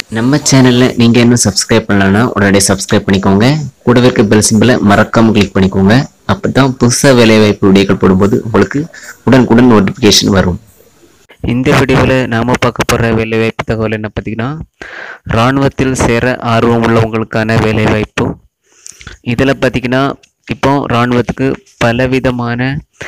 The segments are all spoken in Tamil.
நம்ம சேனலில் நீங்கள் இன்னும் சப்ஸ்கிரைப் பண்ணலன்னா உடனடியாக சப்ஸ்கிரைப் பண்ணிக்கோங்க கூடவே இருக்க பெல் சிம்பிளை மறக்காமல் கிளிக் பண்ணிக்கோங்க அப்போ தான் புதுசாக வேலைவாய்ப்பு வீடியோக்கள் போடும்போது உங்களுக்கு உடனுக்குடன் நோட்டிஃபிகேஷன் வரும் இந்த வீடியோவில் நாம் பார்க்க போகிற வேலைவாய்ப்பு தகவல் என்ன பார்த்தீங்கன்னா இராணுவத்தில் சேர ஆர்வம் உள்ளவங்களுக்கான வேலைவாய்ப்பு இதில் பார்த்தீங்கன்னா இப்போ இராணுவத்துக்கு பலவிதமான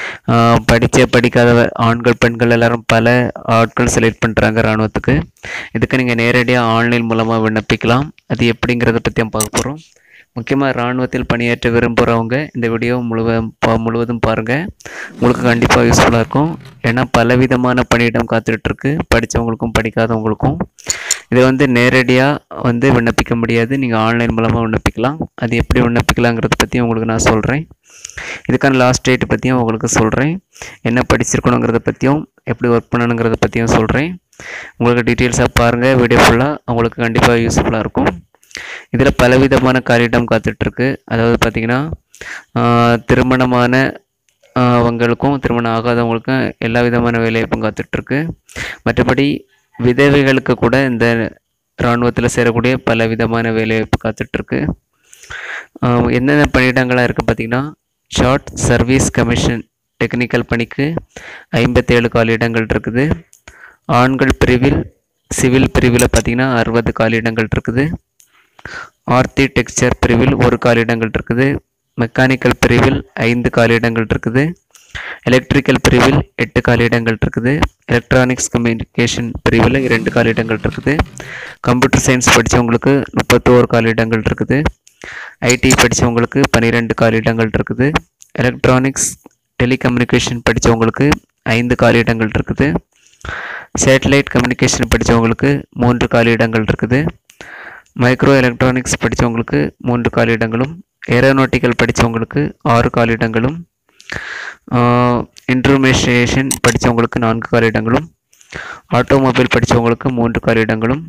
படித்த படிக்காத ஆண்கள் பெண்கள் எல்லாரும் பல ஆட்கள் செலக்ட் பண்ணுறாங்க இராணுவத்துக்கு இதுக்கு நீங்கள் நேரடியாக ஆன்லைன் மூலமாக விண்ணப்பிக்கலாம் அது எப்படிங்கிறத பற்றி பார்க்க போகிறோம் முக்கியமாக இராணுவத்தில் பணியாற்ற விரும்புகிறவங்க இந்த வீடியோ முழுவதும் பா முழுவதும் பாருங்கள் உங்களுக்கு கண்டிப்பாக யூஸ்ஃபுல்லாக இருக்கும் ஏன்னா பலவிதமான பணியிடம் காத்துட்ருக்கு படித்தவங்களுக்கும் படிக்காதவங்களுக்கும் இதை வந்து நேரடியாக வந்து விண்ணப்பிக்க முடியாது நீங்கள் ஆன்லைன் மூலமாக விண்ணப்பிக்கலாம் அது எப்படி விண்ணப்பிக்கலாங்கிறத பற்றி உங்களுக்கு நான் சொல்கிறேன் இதுக்கான லாஸ்ட் டேட் பற்றியும் உங்களுக்கு சொல்கிறேன் என்ன படிச்சிருக்கணுங்கிறத பற்றியும் எப்படி ஒர்க் பண்ணணுங்கிறத பற்றியும் சொல்கிறேன் உங்களுக்கு டீட்டெயில்ஸாக பாருங்கள் வீடியோ ஃபுல்லாக உங்களுக்கு கண்டிப்பாக யூஸ்ஃபுல்லாக இருக்கும் இதில் பலவிதமான காரியம் காத்துட்ருக்கு அதாவது பார்த்திங்கன்னா திருமணமான அவங்களுக்கும் திருமணம் ஆகாதவங்களுக்கும் எல்லா விதமான வேலைவாய்ப்பும் காத்துட்ருக்கு மற்றபடி விதவைகளுக்கு கூட இந்த இராணுவத்தில் சேரக்கூடிய பல விதமான வேலைவாய்ப்பு காத்துட்ருக்கு என்னென்ன பணியிடங்களாக இருக்குது பார்த்திங்கன்னா ஷார்ட் சர்வீஸ் கமிஷன் டெக்னிக்கல் பணிக்கு ஐம்பத்தேழு காலியிடங்கள் இருக்குது ஆண்கள் பிரிவில் சிவில் பிரிவில் பார்த்திங்கன்னா அறுபது காலியிடங்கள் இருக்குது ஆர்த்தி டெக்ஸ்சர் பிரிவில் ஒரு காலியிடங்கள் இருக்குது மெக்கானிக்கல் பிரிவில் ஐந்து காலியிடங்கள் இருக்குது எலக்ட்ரிக்கல் பிரிவில் எட்டு காலியிடங்கள் இருக்குது எலக்ட்ரானிக்ஸ் கம்யூனிகேஷன் பிரிவில் இரண்டு காலியிடங்கள் இருக்குது கம்ப்யூட்டர் சயின்ஸ் படித்தவங்களுக்கு முப்பத்தோரு காலியிடங்கள் இருக்குது ஐடி படித்தவங்களுக்கு பன்னிரெண்டு காலியிடங்கள் இருக்குது எலக்ட்ரானிக்ஸ் டெலிகம்யூனிகேஷன் படித்தவங்களுக்கு ஐந்து காலியிடங்கள் இருக்குது சேட்டலைட் கம்யூனிகேஷன் படித்தவங்களுக்கு மூன்று காலியிடங்கள் இருக்குது மைக்ரோ எலக்ட்ரானிக்ஸ் படித்தவங்களுக்கு மூன்று காலியிடங்களும் ஏரோநாட்டிக்கல் படித்தவங்களுக்கு ஆறு காலியிடங்களும் இன்ட்ரூமேஷேஷன் படித்தவங்களுக்கு நான்கு காலியிடங்களும் ஆட்டோமொபைல் படித்தவங்களுக்கு மூன்று காலியிடங்களும்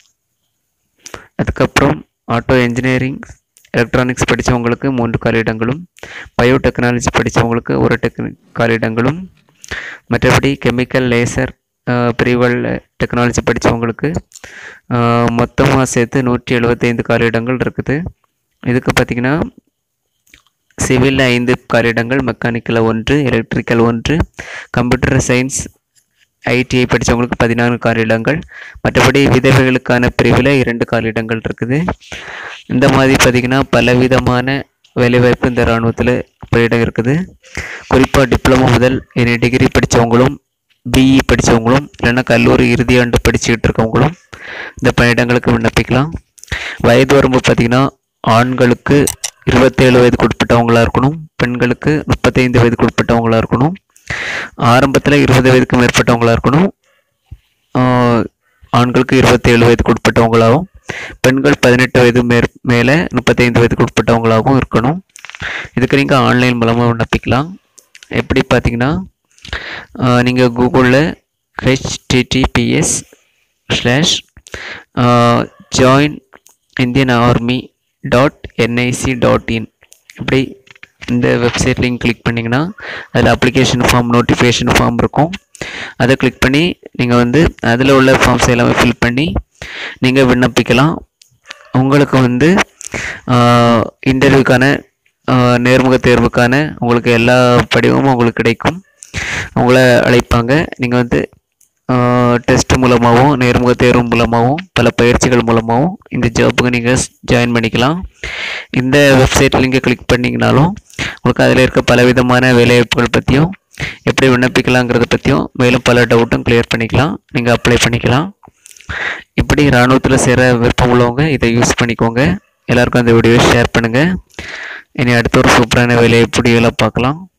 அதுக்கப்புறம் ஆட்டோ என்ஜினியரிங் எலக்ட்ரானிக்ஸ் படித்தவங்களுக்கு மூன்று காலியிடங்களும் பயோடெக்னாலஜி படித்தவங்களுக்கு ஒரு டெக்னி காலியிடங்களும் மற்றபடி கெமிக்கல் லேசர் பிரிவல் டெக்னாலஜி படித்தவங்களுக்கு மொத்தமாக சேர்த்து நூற்றி எழுபத்தைந்து காலியிடங்கள் இருக்குது இதுக்கு பார்த்திங்கன்னா சிவில் ஐந்து காலியிடங்கள் மெக்கானிக்கலில் ஒன்று எலக்ட்ரிக்கல் ஒன்று கம்ப்யூட்டர் சயின்ஸ் ஐடிஐ படித்தவங்களுக்கு பதினாறு காலியிடங்கள் மற்றபடி விதவைகளுக்கான பிரிவில் இரண்டு காலியிடங்கள் இருக்குது இந்த மாதிரி பார்த்திங்கன்னா பலவிதமான வேலைவாய்ப்பு இந்த இராணுவத்தில் பணியிடம் இருக்குது குறிப்பாக டிப்ளமோ முதல் இனி டிகிரி படித்தவங்களும் பிஇ படித்தவங்களும் இல்லைன்னா கல்லூரி இறுதியாண்டு படிச்சுக்கிட்டு இருக்கவங்களும் இந்த பணியிடங்களுக்கு விண்ணப்பிக்கலாம் வயது வரம்பு பார்த்திங்கன்னா ஆண்களுக்கு இருபத்தேழு வயதுக்கு உட்பட்டவங்களாக இருக்கணும் பெண்களுக்கு முப்பத்தைந்து வயதுக்கு உட்பட்டவங்களாக இருக்கணும் ஆரம்பத்தில் இருபது வயதுக்கு மேற்பட்டவங்களாக இருக்கணும் ஆண்களுக்கு இருபத்தேழு வயதுக்கு உட்பட்டவங்களாகவும் பெண்கள் பதினெட்டு வயது மேற் மேலே முப்பத்தைந்து வயதுக்கு உட்பட்டவங்களாகவும் இருக்கணும் இதுக்கு நீங்கள் ஆன்லைன் மூலமாக விண்ணப்பிக்கலாம் எப்படி பார்த்தீங்கன்னா நீங்கள் கூகுளில் HTTPS slash join Indian army dot NIC dot in இப்படி இந்த வெப்சைட் லிங்க் கிளிக் பண்ணிங்கன்னா அதில் அப்ளிகேஷன் ஃபார்ம் நோட்டிஃபிகேஷன் ஃபார்ம் இருக்கும் அதை கிளிக் பண்ணி நீங்கள் வந்து அதில் உள்ள ஃபார்ம்ஸ் எல்லாமே ஃபில் பண்ணி நீங்கள் விண்ணப்பிக்கலாம் உங்களுக்கு வந்து இன்டர்வியூக்கான நேர்முக தேர்வுக்கான உங்களுக்கு எல்லா படிவமும் உங்களுக்கு கிடைக்கும் உங்களை அழைப்பாங்க நீங்கள் வந்து டெஸ்ட் மூலமாகவும் நேர்முக தேர்வு மூலமாகவும் பல பயிற்சிகள் மூலமாகவும் இந்த ஜாப்புக்கு நீங்கள் ஜாயின் பண்ணிக்கலாம் இந்த வெப்சைட் லிங்கை கிளிக் பண்ணிங்கனாலும் உங்களுக்கு அதில் இருக்க பலவிதமான வேலைவாய்ப்புகள் பற்றியும் எப்படி விண்ணப்பிக்கலாங்கிறத பற்றியும் மேலும் பல டவுட்டும் கிளியர் பண்ணிக்கலாம் நீங்கள் அப்ளை பண்ணிக்கலாம் இப்படி இராணுவத்தில் சேர விருப்பம் உள்ளவங்க இதை யூஸ் பண்ணிக்கோங்க எல்லாருக்கும் அந்த வீடியோவை ஷேர் பண்ணுங்கள் இனி அடுத்த ஒரு சூப்பரான வேலையை வீடியோவில் பார்க்கலாம்